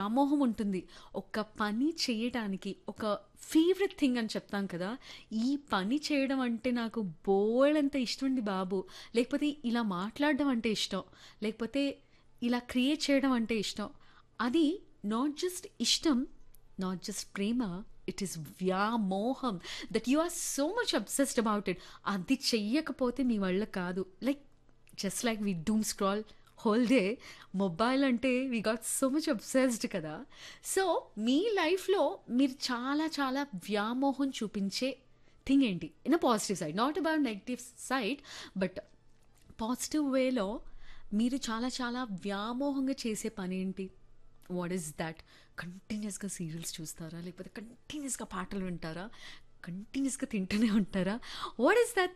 వ్యామోహం ఉంటుంది ఒక పని చేయడానికి ఒక ఫేవరెట్ థింగ్ అని చెప్తాం కదా ఈ పని చేయడం అంటే నాకు బోల్డంత ఇష్టం అండి బాబు లేకపోతే ఇలా మాట్లాడడం అంటే ఇష్టం లేకపోతే ఇలా క్రియేట్ చేయడం అంటే ఇష్టం అది నాట్ జస్ట్ ఇష్టం నాట్ జస్ట్ ప్రేమ ఇట్ ఈస్ వ్యామోహం that you are so much obsessed about it అది చెయ్యకపోతే మీ వల్ల కాదు like just like we doom scroll whole day mobile అంటే we got so much obsessed కదా సో మీ లైఫ్లో మీరు చాలా చాలా వ్యామోహం చూపించే థింగ్ ఏంటి in a positive side not about negative side but positive వేలో మీరు చాలా చాలా వ్యామోహంగా చేసే పని ఏంటి వాట్ ఈస్ దాట్ కంటిన్యూస్గా సీరియల్స్ చూస్తారా లేకపోతే కంటిన్యూస్గా పాటలు వింటారా కంటిన్యూస్గా తింటూనే ఉంటారా వాట్ ఈస్ దట్